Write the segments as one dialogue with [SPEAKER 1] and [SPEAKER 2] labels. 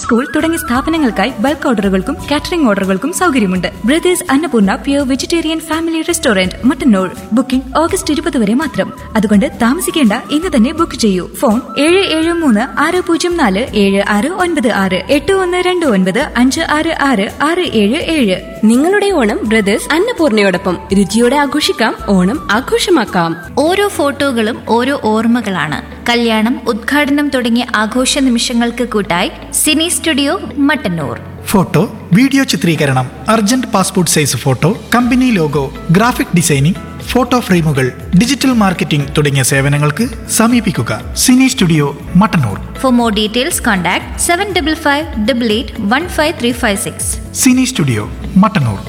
[SPEAKER 1] school തുടങ്ങിയ സ്ഥാപനങ്ങൾക്കായി bulk ഓർഡറുകൾക്കും catering ഓർഡറുകൾക്കും സൗകര്യമുണ്ട് brothers Annapoorna pure vegetarian family restaurant Mattannur booking August ഇരുപത് വരെ മാത്രം അതുകൊണ്ട് താമസിക്കേണ്ട ഇന്ന് തന്നെ ബുക്ക് ചെയ്യൂ ഫോൺ ഏഴ് ഏഴ് മൂന്ന് ആറ് പൂജ്യം നാല് ഏഴ് ആറ് ഒൻപത് ആറ് എട്ട് ഒന്ന് രണ്ട് ഒൻപത് അഞ്ച് ആറ് ആറ് ആറ് ഏഴ് ഏഴ്
[SPEAKER 2] നിങ്ങളുടെ ഓണം ബ്രദേഴ്സ് അന്നപൂർണയോടൊപ്പം രുചിയോടെ ആഘോഷിക്കാം ഓണം ആഘോഷമാക്കാം
[SPEAKER 3] ഓരോ ഫോട്ടോകളും ഓരോ ഓർമ്മകളാണ് കല്യാണം ഉദ്ഘാടനം തുടങ്ങിയ ആഘോഷ നിമിഷങ്ങൾക്ക് കൂട്ടായി cine studio Mattannur
[SPEAKER 4] photo video ചിത്രീകരണം urgent passport size photo company logo graphic designing photo ഫ്രെയിമുകൾ ഡിജിറ്റൽ മാർക്കറ്റിംഗ് തുടങ്ങിയ സേവനങ്ങൾക്ക് സമീപിക്കുക cine studio Mattannur
[SPEAKER 3] for more details contact seven double five double eight one five three five six
[SPEAKER 4] cine studio Mattannur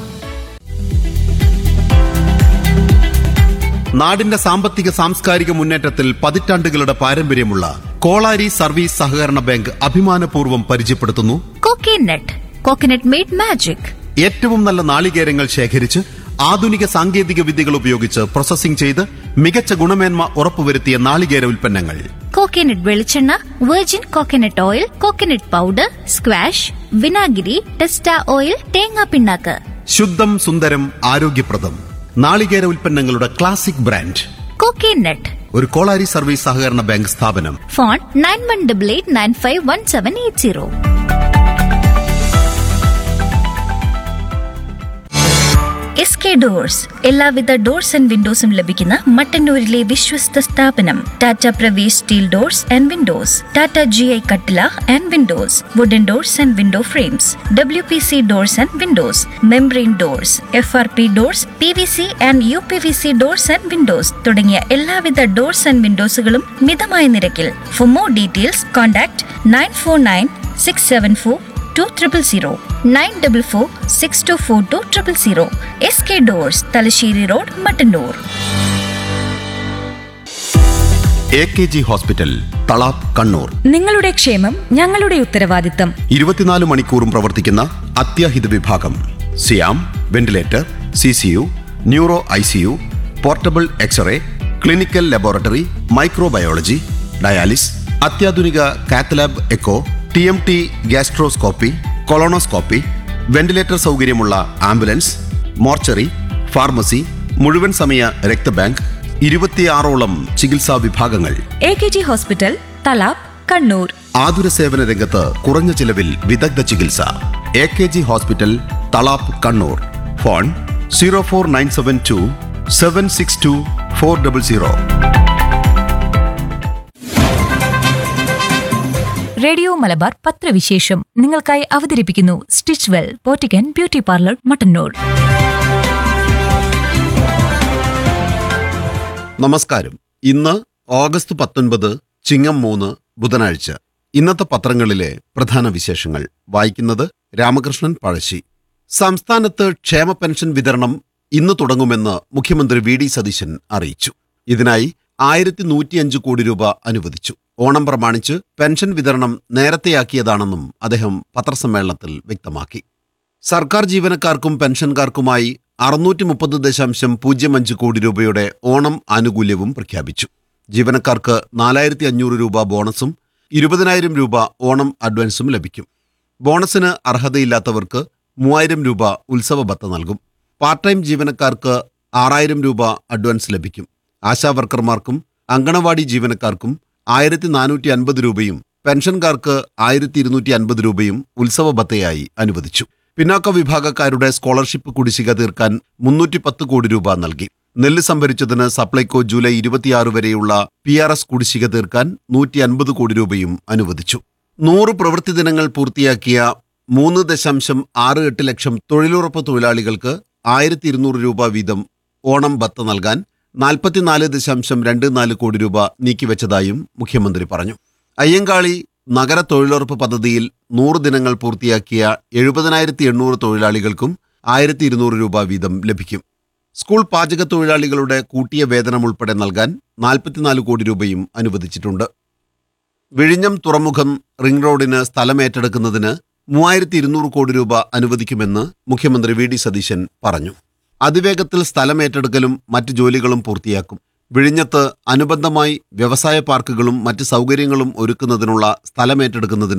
[SPEAKER 5] നാടിന്റെ സാമ്പത്തിക സാംസ്കാരിക മുന്നേറ്റത്തിൽ പതിറ്റാണ്ടുകളുടെ പാരമ്പര്യമുള്ള കോളാരി സർവീസ് സഹകരണ ബാങ്ക് അഭിമാനപൂർവ്വം പരിചയപ്പെടുത്തുന്നു
[SPEAKER 3] കോക്കേനട്ട് കോക്കനട്ട് മെയ്ഡ് മാജിക്
[SPEAKER 5] ഏറ്റവും നല്ല നാളികേരങ്ങൾ ശേഖരിച്ച് ആധുനിക സാങ്കേതിക വിദ്യകൾ ഉപയോഗിച്ച് പ്രോസസ്സിംഗ് ചെയ്ത് മികച്ച ഗുണമേന്മ ഉറപ്പുവരുത്തിയ നാളികേര ഉൽപ്പന്നങ്ങൾ
[SPEAKER 3] കോക്കനട്ട് വെളിച്ചെണ്ണ virgin coconut oil coconut powder squash വിനാഗിരി ടെസ്റ്റ ഓയിൽ തേങ്ങാ പിണ്ണാക്ക്
[SPEAKER 5] ശുദ്ധം സുന്ദരം ആരോഗ്യപ്രദം നാളികേര ഉൽപ്പന്നങ്ങളുടെ ക്ലാസിക് ബ്രാൻഡ്
[SPEAKER 3] കോക്കേനട്ട്
[SPEAKER 5] ഒരു കോളാരി സർവീസ് സഹകരണ ബാങ്ക് സ്ഥാപനം
[SPEAKER 3] phone nine one double eight nine five one seven eight zero S K doors എല്ലാവിധ ഡോർസ് ആൻഡ് വിൻഡോസും ലഭിക്കുന്ന മട്ടന്നൂരിലെ വിശ്വസ്ത സ്ഥാപനം Tata Pravesh steel doors and windows Tata G I കട്ടില and windows wooden doors and window frames W P C doors and windows membrane doors F R P doors P V C and U P V C doors and Windows തുടങ്ങിയ എല്ലാവിധ doors and വിൻഡോസുകളും മിതമായ നിരക്കിൽ for more details contact nine four nine six seven four two triple zero nine double four six two four two triple zero S K doors Thalassery road Mattannur
[SPEAKER 5] A K G hospital Thalap Kannur
[SPEAKER 1] നിങ്ങളുടെ ക്ഷേമം ഞങ്ങളുടെ ഉത്തരവാദിത്തം
[SPEAKER 5] ഇരുപത്തിനാല് മണിക്കൂറും പ്രവർത്തിക്കുന്ന അത്യാഹിത വിഭാഗം സിയാം ventilator C C U neuro I C U portable X-ray clinical laboratory microbiology dialysis അത്യാധുനിക cath lab echo T M T gastroscopy colonoscopy ventilator സൗകര്യമുള്ള ആംബുലൻസ് മോർച്ചറി ഫാർമസി മുഴുവൻ സമയ രക്തബാങ്ക് ഇരുപത്തിയാറോളം ചികിത്സാ വിഭാഗങ്ങൾ
[SPEAKER 1] A K G hospital Thalap Kannur
[SPEAKER 5] ആതുര സേവന രംഗത്ത് കുറഞ്ഞ ചിലവിൽ വിദഗ്ധ ചികിത്സ A K G hospital Thalap Kannur phone zero four nine seven two seven six two four double zero
[SPEAKER 1] radio Malabar പത്രവിശേഷം നിങ്ങൾക്കായി അവതരിപ്പിക്കുന്നു സ്റ്റിച്ച് വെൽ പോറ്റിക്കൻ ബ്യൂട്ടി പാർലർ മട്ടന്നൂർ
[SPEAKER 5] നമസ്കാരം ഇന്ന് ഓഗസ്റ്റ് പത്തൊൻപത് ചിങ്ങം മൂന്ന് ബുധനാഴ്ച ഇന്നത്തെ പത്രങ്ങളിലെ പ്രധാന വിശേഷങ്ങൾ വായിക്കുന്നത് രാമകൃഷ്ണൻ പഴശ്ശി സംസ്ഥാനത്ത് ക്ഷേമ പെൻഷൻ വിതരണം ഇന്ന് തുടങ്ങുമെന്ന് മുഖ്യമന്ത്രി വി ഡി സതീശൻ അറിയിച്ചു ഇതിനായി ആയിരത്തി നൂറ്റിയഞ്ച് കോടി രൂപ അനുവദിച്ചു ഓണം പ്രമാണിച്ച് പെൻഷൻ വിതരണം നേരത്തെയാക്കിയതാണെന്നും അദ്ദേഹം പത്രസമ്മേളനത്തിൽ വ്യക്തമാക്കി സർക്കാർ ജീവനക്കാർക്കും പെൻഷൻകാർക്കുമായി അറുന്നൂറ്റി മുപ്പത് ദശാംശം പൂജ്യം അഞ്ച് കോടി രൂപയുടെ ഓണം ആനുകൂല്യവും പ്രഖ്യാപിച്ചു ജീവനക്കാർക്ക് നാലായിരത്തി അഞ്ഞൂറ് രൂപ ബോണസും ഇരുപതിനായിരം രൂപ ഓണം അഡ്വാൻസും ലഭിക്കും ബോണസിന് അർഹതയില്ലാത്തവർക്ക് മൂവായിരം രൂപ ഉത്സവ ബത്ത നൽകും പാർട്ട് ടൈം ജീവനക്കാർക്ക് ആറായിരം രൂപ അഡ്വാൻസ് ലഭിക്കും ആശാവർക്കർമാർക്കും അങ്കണവാടി ജീവനക്കാർക്കും ആയിരത്തി നാനൂറ്റി അൻപത് രൂപയും പെൻഷൻകാർക്ക് ആയിരത്തി ഇരുന്നൂറ്റി അൻപത് രൂപയും ഉത്സവ ബത്തയായി അനുവദിച്ചു പിന്നാക്ക വിഭാഗക്കാരുടെ സ്കോളർഷിപ്പ് കുടിശ്ശിക തീർക്കാൻ മുന്നൂറ്റി പത്ത് കോടി രൂപ നൽകി നെല്ല് സംഭരിച്ചതിന് സപ്ലൈകോ ജൂലൈ ഇരുപത്തിയാറ് വരെയുള്ള പി ആർ എസ് കുടിശ്ശിക തീർക്കാൻ നൂറ്റി അൻപത് കോടി രൂപയും അനുവദിച്ചു നൂറ് പ്രവൃത്തി ദിനങ്ങൾ പൂർത്തിയാക്കിയ മൂന്ന് ദശാംശം ആറ് എട്ട് ലക്ഷം തൊഴിലുറപ്പ് തൊഴിലാളികൾക്ക് ആയിരത്തി ഇരുന്നൂറ് രൂപ വീതം ഓണം ബത്ത നൽകാൻ നാൽപ്പത്തിനാല് ദശാംശം രണ്ട് നാല് കോടി രൂപ നീക്കിവെച്ചതായും മുഖ്യമന്ത്രി പറഞ്ഞു അയ്യങ്കാളി നഗര തൊഴിലുറപ്പ് പദ്ധതിയിൽ നൂറ് ദിനങ്ങൾ പൂർത്തിയാക്കിയ എഴുപതിനായിരത്തി എണ്ണൂറ് തൊഴിലാളികൾക്കും ആയിരത്തി ഇരുന്നൂറ് രൂപ വീതം ലഭിക്കും സ്കൂൾ പാചക തൊഴിലാളികളുടെ കൂട്ടിയ വേതനം ഉൾപ്പെടെ നൽകാൻ നാൽപ്പത്തിനാല് കോടി രൂപയും അനുവദിച്ചിട്ടുണ്ട് വിഴിഞ്ഞം തുറമുഖം റിംഗ് റോഡിന് സ്ഥലമേറ്റെടുക്കുന്നതിന് മൂവായിരത്തി ഇരുന്നൂറ് കോടി രൂപ അനുവദിക്കുമെന്ന് മുഖ്യമന്ത്രി വി ഡി സതീശൻ പറഞ്ഞു അതിവേഗത്തിൽ സ്ഥലമേറ്റെടുക്കലും മറ്റ് ജോലികളും പൂർത്തിയാക്കും വിഴിഞ്ഞത്ത് അനുബന്ധമായി വ്യവസായ പാർക്കുകളും മറ്റ് സൗകര്യങ്ങളും ഒരുക്കുന്നതിനുള്ള സ്ഥലമേറ്റെടുക്കുന്നതിനും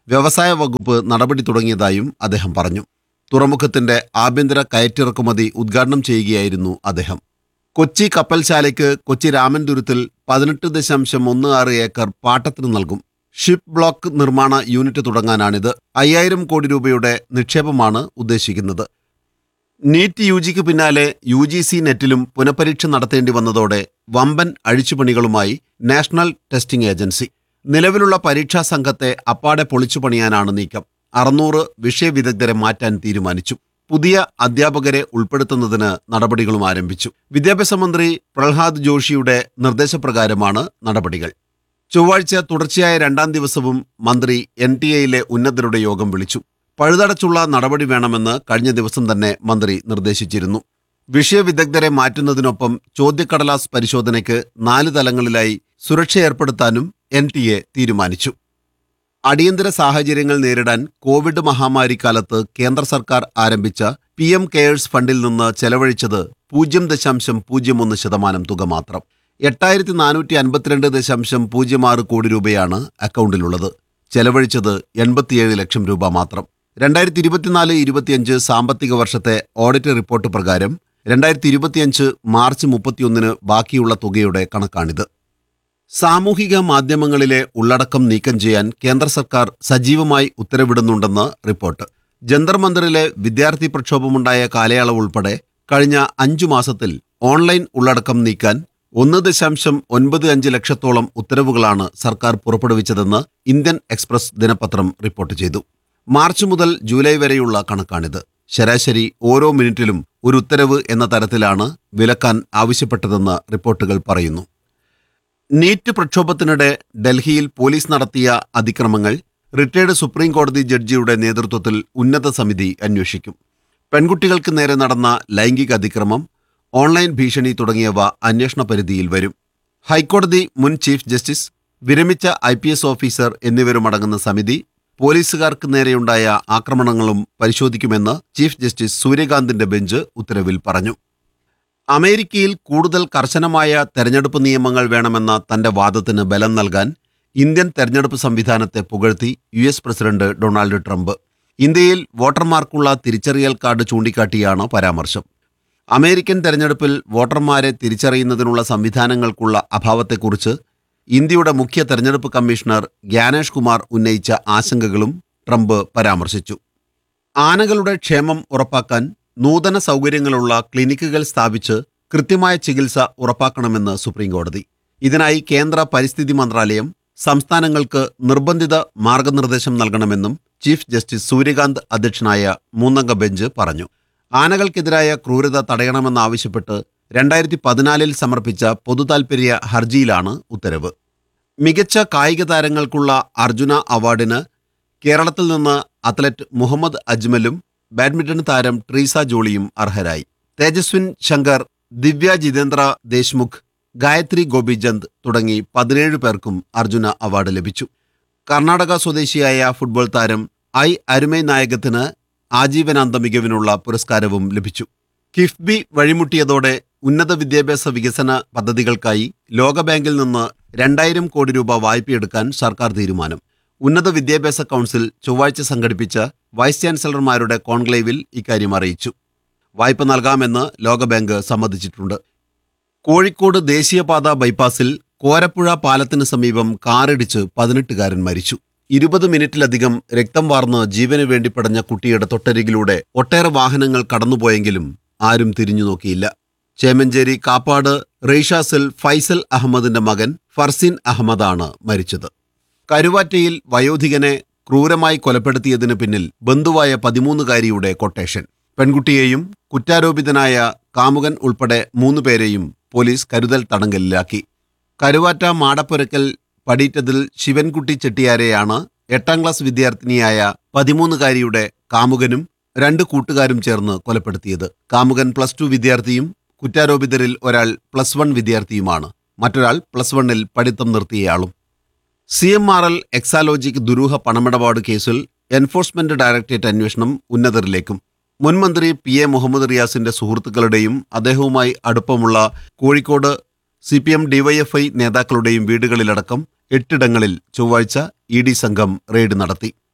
[SPEAKER 5] വ്യവസായ വകുപ്പ് നടപടി തുടങ്ങിയതായും അദ്ദേഹം പറഞ്ഞു തുറമുഖത്തിന്റെ ആഭ്യന്തര കയറ്റിറക്കുമതി ഉദ്ഘാടനം ചെയ്യുകയായിരുന്നു അദ്ദേഹം കൊച്ചി കപ്പൽശാലയ്ക്ക് കൊച്ചി രാമൻതുരത്തിൽ പതിനെട്ട് ദശാംശം ഒന്ന് ആറ് ഏക്കർ പാട്ടത്തിന് നൽകും ഷിപ്പ് ബ്ലോക്ക് നിർമ്മാണ യൂണിറ്റ് തുടങ്ങാനാണിത് അയ്യായിരം കോടി രൂപയുടെ നിക്ഷേപമാണ് ഉദ്ദേശിക്കുന്നത് നീറ്റ് യു ജിക്ക് പിന്നാലെ യു ജി സി നെറ്റിലും പുനഃപരീക്ഷ നടത്തേണ്ടി വന്നതോടെ വമ്പൻ അഴിച്ചുപണികളുമായി നാഷണൽ ടെസ്റ്റിംഗ് ഏജൻസി നിലവിലുള്ള പരീക്ഷാ സംഘത്തെ അപ്പാടെ പൊളിച്ചു പണിയാനാണ് നീക്കം അറുന്നൂറ് വിഷയവിദഗ്ധരെ മാറ്റാൻ തീരുമാനിച്ചു പുതിയ അധ്യാപകരെ ഉൾപ്പെടുത്തുന്നതിന് നടപടികളും ആരംഭിച്ചു വിദ്യാഭ്യാസ മന്ത്രി പ്രഹ്ലാദ് ജോഷിയുടെ നിർദ്ദേശപ്രകാരമാണ് നടപടികൾ ചൊവ്വാഴ്ച തുടർച്ചയായ രണ്ടാം ദിവസവും മന്ത്രി എൻ ടി എയിലെ ഉന്നതരുടെ യോഗം വിളിച്ചു പഴുതടച്ചുള്ള നടപടി വേണമെന്ന് കഴിഞ്ഞ ദിവസം തന്നെ മന്ത്രി നിർദ്ദേശിച്ചിരുന്നു വിഷയവിദഗ്ധരെ മാറ്റുന്നതിനൊപ്പം ചോദ്യക്കടലാസ് പരിശോധനയ്ക്ക് നാല് തലങ്ങളിലായി സുരക്ഷ ഏർപ്പെടുത്താനും എൻ ടി എ തീരുമാനിച്ചു അടിയന്തര സാഹചര്യങ്ങൾ നേരിടാൻ കോവിഡ് മഹാമാരിക്കാലത്ത് കേന്ദ്ര സർക്കാർ ആരംഭിച്ച പി എം കെയേഴ്സ് ഫണ്ടിൽ നിന്ന് ചെലവഴിച്ചത് പൂജ്യം ദശാംശം പൂജ്യം ഒന്ന് ശതമാനം തുക മാത്രം എട്ടായിരത്തി നാനൂറ്റി അൻപത്തിരണ്ട് ദശാംശം പൂജ്യം ആറ് കോടി രൂപയാണ് അക്കൗണ്ടിലുള്ളത് ചെലവഴിച്ചത് എൺപത്തിയേഴ് ലക്ഷം രൂപ മാത്രം രണ്ടായിരത്തി ഇരുപത്തിനാല് ഇരുപത്തിയഞ്ച് സാമ്പത്തിക വർഷത്തെ ഓഡിറ്റ് റിപ്പോർട്ട് പ്രകാരം രണ്ടായിരത്തി ഇരുപത്തിയഞ്ച് മാർച്ച് മുപ്പത്തിയൊന്നിന് ബാക്കിയുള്ള തുകയുടെ കണക്കാണിത് സാമൂഹിക മാധ്യമങ്ങളിലെ ഉള്ളടക്കം നീക്കം ചെയ്യാൻ കേന്ദ്ര സർക്കാർ സജീവമായി ഉത്തരവിടുന്നുണ്ടെന്ന് റിപ്പോർട്ട് ജന്തർ മന്ദിറിലെ വിദ്യാർത്ഥി പ്രക്ഷോഭമുണ്ടായ കാലയളവ് ഉൾപ്പെടെ കഴിഞ്ഞ അഞ്ചു മാസത്തിൽ ഓൺലൈൻ ഉള്ളടക്കം നീക്കാൻ ഒന്ന് ദശാംശം ഒൻപത് അഞ്ച് ലക്ഷത്തോളം ഉത്തരവുകളാണ് സർക്കാർ പുറപ്പെടുവിച്ചതെന്ന് ഇന്ത്യൻ എക്സ്പ്രസ് ദിനപത്രം റിപ്പോർട്ട് ചെയ്തു മാർച്ച് മുതൽ ജൂലൈ വരെയുള്ള കണക്കാണിത് ശരാശരി ഓരോ മിനിറ്റിലും ഒരു ഉത്തരവ് എന്ന തരത്തിലാണ് വിലക്കാൻ ആവശ്യപ്പെട്ടതെന്ന് റിപ്പോർട്ടുകൾ പറയുന്നു നീറ്റ് പ്രക്ഷോഭത്തിനിടെ ഡൽഹിയിൽ പോലീസ് നടത്തിയ അതിക്രമങ്ങൾ റിട്ടയർഡ് സുപ്രീം കോടതി ജഡ്ജിയുടെ നേതൃത്വത്തിൽ ഉന്നത സമിതി അന്വേഷിക്കും പെൺകുട്ടികൾക്ക് നേരെ നടന്ന ലൈംഗിക അതിക്രമം ഓൺലൈൻ ഭീഷണി തുടങ്ങിയവ അന്വേഷണ പരിധിയിൽ വരും ഹൈക്കോടതി മുൻ ചീഫ് ജസ്റ്റിസ് വിരമിച്ച ഐ പി എസ് ഓഫീസർ എന്നിവരുമടങ്ങുന്ന സമിതി പോലീസുകാർക്ക് നേരെയുണ്ടായ ആക്രമണങ്ങളും പരിശോധിക്കുമെന്ന് ചീഫ് ജസ്റ്റിസ് സൂര്യകാന്തിന്റെ ബെഞ്ച് ഉത്തരവിൽ പറഞ്ഞു അമേരിക്കയിൽ കൂടുതൽ കർശനമായ തെരഞ്ഞെടുപ്പ് നിയമങ്ങൾ വേണമെന്ന തന്റെ വാദത്തിന് ബലം നൽകാൻ ഇന്ത്യൻ തെരഞ്ഞെടുപ്പ് സംവിധാനത്തെ പുകഴ്ത്തി U S president Donald Trump ഇന്ത്യയിൽ വോട്ടർമാർക്കുള്ള തിരിച്ചറിയൽ കാർഡ് ചൂണ്ടിക്കാട്ടിയാണ് പരാമർശം അമേരിക്കൻ തെരഞ്ഞെടുപ്പിൽ വോട്ടർമാരെ തിരിച്ചറിയുന്നതിനുള്ള സംവിധാനങ്ങൾക്കുള്ള അഭാവത്തെക്കുറിച്ച് ഇന്ത്യയുടെ മുഖ്യ തെരഞ്ഞെടുപ്പ് കമ്മീഷണർ ഗ്യാനേഷ് കുമാർ ഉന്നയിച്ച ആശങ്കകളും ട്രംപ് പരാമർശിച്ചു ആനകളുടെ ക്ഷേമം ഉറപ്പാക്കാൻ നൂതന സൗകര്യങ്ങളുള്ള ക്ലിനിക്കുകൾ സ്ഥാപിച്ച് കൃത്യമായ ചികിത്സ ഉറപ്പാക്കണമെന്ന് സുപ്രീംകോടതി ഇതിനായി കേന്ദ്ര പരിസ്ഥിതി മന്ത്രാലയം സംസ്ഥാനങ്ങൾക്ക് നിർബന്ധിത മാർഗനിർദ്ദേശം നൽകണമെന്നും ചീഫ് ജസ്റ്റിസ് സൂര്യകാന്ത് അധ്യക്ഷനായ മൂന്നംഗ ബെഞ്ച് പറഞ്ഞു ആനകൾക്കെതിരായ ക്രൂരത തടയണമെന്നാവശ്യപ്പെട്ട് രണ്ടായിരത്തി പതിനാലിൽ സമർപ്പിച്ച പൊതുതാൽപര്യ ഹർജിയിലാണ് ഉത്തരവ് മികച്ച കായിക താരങ്ങൾക്കുള്ള അർജുന അവാർഡിന് കേരളത്തിൽ നിന്ന് അത്ലറ്റ് മുഹമ്മദ് അജ്മലും ബാഡ്മിന്റൺ താരം ട്രീസ ജോളിയും അർഹരായി തേജസ്വിൻ ശങ്കർ ദിവ്യ ജിതേന്ദ്ര ദേശ്മുഖ് ഗായത്രി ഗോപിചന്ദ് തുടങ്ങി പതിനേഴ് പേർക്കും അർജുന അവാർഡ് ലഭിച്ചു കർണാടക സ്വദേശിയായ ഫുട്ബോൾ താരം ഐ അരുമൈ നായകത്തിന് ആജീവനാന്ത മികവിനുള്ള പുരസ്കാരവും ലഭിച്ചു കിഫ്ബി വഴിമുട്ടിയതോടെ ഉന്നത വിദ്യാഭ്യാസ വികസന പദ്ധതികൾക്കായി ലോകബാങ്കിൽ നിന്ന് രണ്ടായിരം കോടി രൂപ വായ്പയെടുക്കാൻ സർക്കാർ തീരുമാനം ഉന്നത വിദ്യാഭ്യാസ കൗൺസിൽ ചൊവ്വാഴ്ച സംഘടിപ്പിച്ച വൈസ് ചാൻസലർമാരുടെ കോൺക്ലേവിൽ ഇക്കാര്യം അറിയിച്ചു വായ്പ നൽകാമെന്ന് ലോകബാങ്ക് സമ്മതിച്ചിട്ടുണ്ട് കോഴിക്കോട് ദേശീയപാത ബൈപ്പാസിൽ കോരപ്പുഴ പാലത്തിന് സമീപം കാറിടിച്ച് പതിനെട്ടുകാരൻ മരിച്ചു ഇരുപത് മിനിറ്റിലധികം രക്തം വാർന്ന് ജീവന് വേണ്ടി പടഞ്ഞ കുട്ടിയുടെ തൊട്ടരികിലൂടെ ഒട്ടേറെ വാഹനങ്ങൾ കടന്നുപോയെങ്കിലും ആരും തിരിഞ്ഞു നോക്കിയില്ല ചേമഞ്ചേരി കാപ്പാട് റെയ്ഷാസിൽ ഫൈസൽ അഹമ്മദിന്റെ മകൻ ഫർസീൻ അഹമ്മദാണ് മരിച്ചത് കരുവാറ്റയിൽ വയോധികനെ ക്രൂരമായി കൊലപ്പെടുത്തിയതിന് പിന്നിൽ ബന്ധുവായ പതിമൂന്നുകാരിയുടെ കൊട്ടേഷൻ പെൺകുട്ടിയെയും കുറ്റാരോപിതനായ കാമുകൻ ഉൾപ്പെടെ മൂന്നുപേരെയും പോലീസ് കരുതൽ തടങ്കലിലാക്കി കരുവാറ്റ മാടപ്പുരക്കൽ പടീറ്റതിൽ ശിവൻകുട്ടി ചെട്ടിയാരെയാണ് എട്ടാം ക്ലാസ് വിദ്യാർത്ഥിനിയായ പതിമൂന്നുകാരിയുടെ കാമുകനും രണ്ട് കൂട്ടുകാരും ചേർന്ന് കൊലപ്പെടുത്തിയത് കാമുകൻ പ്ലസ് ടു വിദ്യാർത്ഥിയും കുറ്റാരോപിതരിൽ ഒരാൾ പ്ലസ് വൺ വിദ്യാർത്ഥിയുമാണ് മറ്റൊരാൾ പ്ലസ് വണ്ണിൽ പഠിത്തം നിർത്തിയയാളും C M R L Exalogic ദുരൂഹ പണമിടപാട് കേസിൽ എൻഫോഴ്സ്മെന്റ് ഡയറക്ടറേറ്റ് അന്വേഷണം ഉന്നതരിലേക്കും മുൻമന്ത്രി പി എ മുഹമ്മദ് റിയാസിന്റെ സുഹൃത്തുക്കളുടെയും അദ്ദേഹവുമായി അടുപ്പമുള്ള Kozhikode C P M DYFI നേതാക്കളുടെയും വീടുകളിലടക്കം എട്ടിടങ്ങളിൽ ചൊവ്വാഴ്ച ഇ ഡി സംഘം റെയ്ഡ് നടത്തി